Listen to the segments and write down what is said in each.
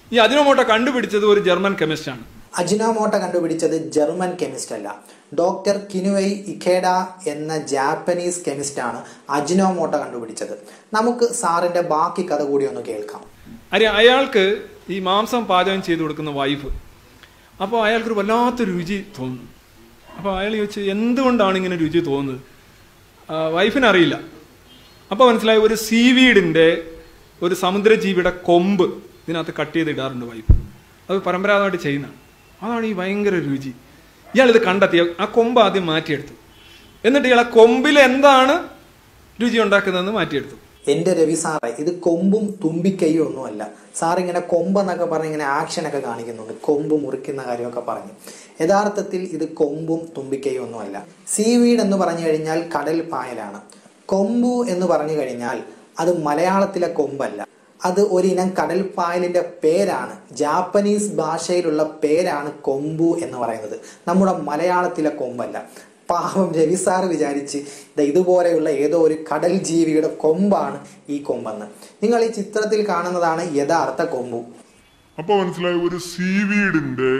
ഈ അജിനോമോട്ടോ കണ്ടുപിടിച്ചത് ഒരു ജർമ്മൻ കെമിസ്റ്റാണ് അജിനോമോട്ട കണ്ടുപിടിച്ചത് ജർമ്മൻ കെമിസ്റ്റ് അല്ല ഡോക്ടർ കിനുവൈ ഇഖേഡ എന്ന ജാപ്പനീസ് കെമിസ്റ്റാണ് അജിനോമോട്ട കണ്ടുപിടിച്ചത് നമുക്ക് സാറിന്റെ ബാക്കി കഥ കൂടി ഒന്ന് കേൾക്കാം അറിയാം അയാൾക്ക് ഈ മാംസം പാചകം ചെയ്ത് കൊടുക്കുന്ന വൈഫ് അപ്പോൾ അയാൾക്കൊരു വല്ലാത്തൊരു രുചി തോന്നുന്നു അപ്പോൾ അയാൾ ചോദിച്ചു എന്തുകൊണ്ടാണ് ഇങ്ങനെ രുചി തോന്നുന്നത് ആ, വൈഫിനറിയില്ല അപ്പോൾ മനസ്സിലായി ഒരു സീവീഡിൻ്റെ ഒരു സമുദ്രജീവിയുടെ കൊമ്പ് ഇതിനകത്ത് കട്ട് ചെയ്ത് ഇടാറുണ്ട് വൈഫ് അത് പരമ്പരാഗതമായിട്ട് ചെയ്യുന്നതാണ് അതാണ് ഈ ഭയങ്കര രുചി ഇയാൾ ഇത് കണ്ടെത്തി ആ കൊമ്പ് ആദ്യം മാറ്റിയെടുത്തു എന്നിട്ട് ഇയാൾ ആ കൊമ്പിൽ എന്താണ് രുചി ഉണ്ടാക്കുന്നതെന്ന് മാറ്റിയെടുത്തു എന്റെ രവി സാറേ ഇത് കൊമ്പും തുമ്പിക്കൈയും ഒന്നുമല്ല സാർ ഇങ്ങനെ കൊമ്പെന്നൊക്കെ പറഞ്ഞ് ഇങ്ങനെ ആക്ഷനൊക്കെ കാണിക്കുന്നുണ്ട് കൊമ്പ് മുറിക്കുന്ന കാര്യമൊക്കെ പറഞ്ഞ് യഥാർത്ഥത്തിൽ ഇത് കൊമ്പും തുമ്പിക്കൈയും ഒന്നുമല്ല സീവീഡ് എന്ന് പറഞ്ഞു കഴിഞ്ഞാൽ കടൽ പായലാണ് കൊമ്പു എന്ന് പറഞ്ഞു കഴിഞ്ഞാൽ അത് മലയാളത്തിലെ കൊമ്പല്ല അത് ഒരിനം കടൽ പായലിന്റെ പേരാണ് ജാപ്പനീസ് ഭാഷയിലുള്ള പേരാണ് കൊമ്പു എന്ന് പറയുന്നത് നമ്മുടെ മലയാളത്തിലെ കൊമ്പല്ല പാവം രവി സാറ് വിചാരിച്ച് ദാ ഇതുപോലെയുള്ള ഏതോ ഒരു കടൽ ജീവിയുടെ കൊമ്പാണ് ഈ കൊമ്പെന്ന് നിങ്ങൾ ഈ ചിത്രത്തിൽ കാണുന്നതാണ് യഥാർത്ഥ കൊമ്പു അപ്പൊ മനസ്സിലായി ഒരു സീവീഡിന്റെ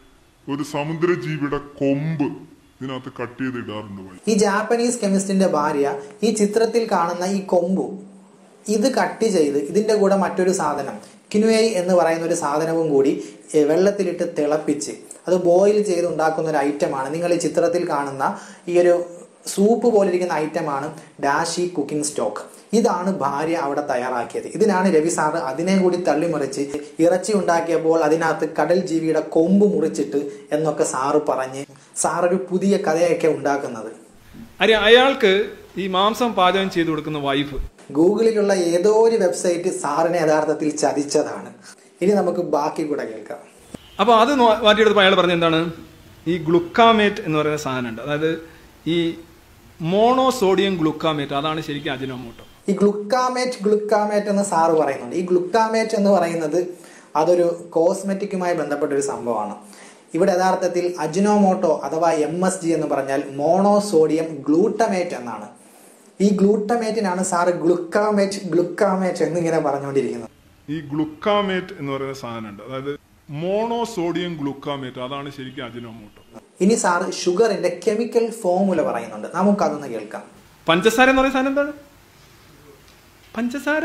ഒരു സമുദ്രജീവിയുടെ കൊമ്പ് ഇതിനകത്ത് കട്ട് ചെയ്ത് ഇടാറുണ്ട് വഴി ഈ ജാപ്പനീസ് കെമിസ്റ്റിന്റെ ഭാര്യ ഈ ചിത്രത്തിൽ കാണുന്ന ഈ കൊമ്പു ഇത് കട്ട് ചെയ്ത് ഇതിന്റെ കൂടെ മറ്റൊരു സാധനം കിനുവൈ എന്ന് പറയുന്ന ഒരു സാധനവും കൂടി ഏ, വെള്ളത്തിലിട്ട് തിളപ്പിച്ച് അത് ബോയിൽ ചെയ്ത് ഉണ്ടാക്കുന്ന ഒരു ഐറ്റമാണ് നിങ്ങൾ ഈ ചിത്രത്തിൽ കാണുന്ന ഈ ഒരു സൂപ്പ് പോലിരിക്കുന്ന ഐറ്റമാണ് ഡാഷി കുക്കിംഗ് സ്റ്റോക്ക് ഇതാണ് ഭാര്യ അവിടെ തയ്യാറാക്കിയത് ഇതിനാണ് രവി സാറ് അതിനെ കൂടി തള്ളിമറിച്ച് ഇറച്ചി ഉണ്ടാക്കിയപ്പോൾ അതിനകത്ത് കടൽ ജീവിയുടെ കൊമ്പ് മുറിച്ചിട്ട് എന്നൊക്കെ സാറ് പറഞ്ഞ് സാറൊരു പുതിയ കഥയൊക്കെ ഉണ്ടാക്കുന്നത് അറിയാം അയാൾക്ക് ഈ മാംസം പാചകം ചെയ്ത് കൊടുക്കുന്ന വൈഫ് ഗൂഗിളിലുള്ള ഏതോ ഒരു വെബ്സൈറ്റ് സാറിനെ യഥാർത്ഥത്തിൽ ചതിച്ചതാണ് ഇനി നമുക്ക് ബാക്കി കൂടെ കേൾക്കാം അപ്പോൾ അത് നോ- മാറ്റിയെടുത്തപ്പോൾ അയാൾ പറഞ്ഞ എന്താണ് ഈ ഗ്ലുക്കാമേറ്റ് എന്ന് പറയുന്ന സാധനമുണ്ട് അതായത് ഈ മോണോസോഡിയം ഗ്ലുക്കാമേറ്റ് അതാണ് ശരിക്കും അജിനോമോട്ടോ ഈ ഗ്ലുക്കാമേറ്റ് ഗ്ലുക്കാമേറ്റ് എന്ന് സാറ് പറയുന്നുണ്ട് ഈ ഗ്ലുക്കാമേറ്റ് എന്ന് പറയുന്നത് അതൊരു കോസ്മെറ്റിക്കുമായി ബന്ധപ്പെട്ട ഒരു സംഭവമാണ് ഇവിടെ യഥാർത്ഥത്തിൽ അജിനോമോട്ടോ അഥവാ എം എസ് ജി എന്ന് പറഞ്ഞാൽ മോണോസോഡിയം ഗ്ലൂട്ടമേറ്റ് എന്നാണ് ഈ ഗ്ലൂട്ടമേറ്റിനാണ് സാറ് ഗ്ലുക്കാമേറ്റ് ഗ്ലുക്കാമേറ്റ് എന്നിങ്ങനെ പറഞ്ഞുകൊണ്ടിരിക്കുന്നത് ഈ ഗ്ലുക്കാമേറ്റ് എന്ന് പറയുന്ന സാധനമുണ്ട് അതായത് മോണോസോഡിയം ഗ്ലുക്കാമേറ്റ് അതാണ് ശരിക്കും അജിനോമോട്ടോ ഇനി സാറ് ഷുഗറിന്റെ കെമിക്കൽ ഫോമുല പറയുന്നുണ്ട് നമുക്കതൊന്ന് കേൾക്കാം പഞ്ചസാര എന്ന് പറയുന്ന സാധനം എന്താണ് പഞ്ചസാര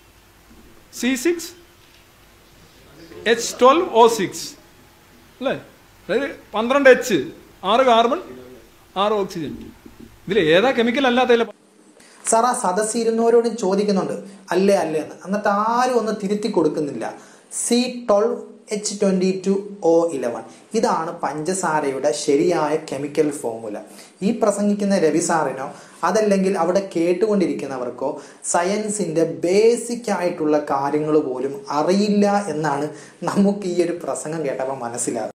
C six H twelve O six അല്ലേ അതായത് പന്ത്രണ്ട് എച്ച് ആറ് കാർബൺ ആറ് ഓക്സിജൻ ഇതിൽ ഏതാ കെമിക്കൽ അല്ലാത്തതിലെ സാർ ആ സദസ് ഇരുന്നവരോടും ചോദിക്കുന്നുണ്ട് അല്ലേ അല്ലേ എന്ന് എന്നിട്ട് ആരും ഒന്ന് തിരുത്തി കൊടുക്കുന്നില്ല C twelve H twenty two O eleven ഇതാണ് പഞ്ചസാരയുടെ ശരിയായ കെമിക്കൽ ഫോമുല ഈ പ്രസംഗിക്കുന്ന രവി സാറിനോ അതല്ലെങ്കിൽ അവിടെ കേട്ടുകൊണ്ടിരിക്കുന്നവർക്കോ സയൻസിന്റെ ബേസിക് ആയിട്ടുള്ള കാര്യങ്ങൾ പോലും അറിയില്ല എന്നാണ് നമുക്ക് ഈ ഒരു പ്രസംഗം കേട്ടപ്പോൾ മനസ്സിലാകുന്നത്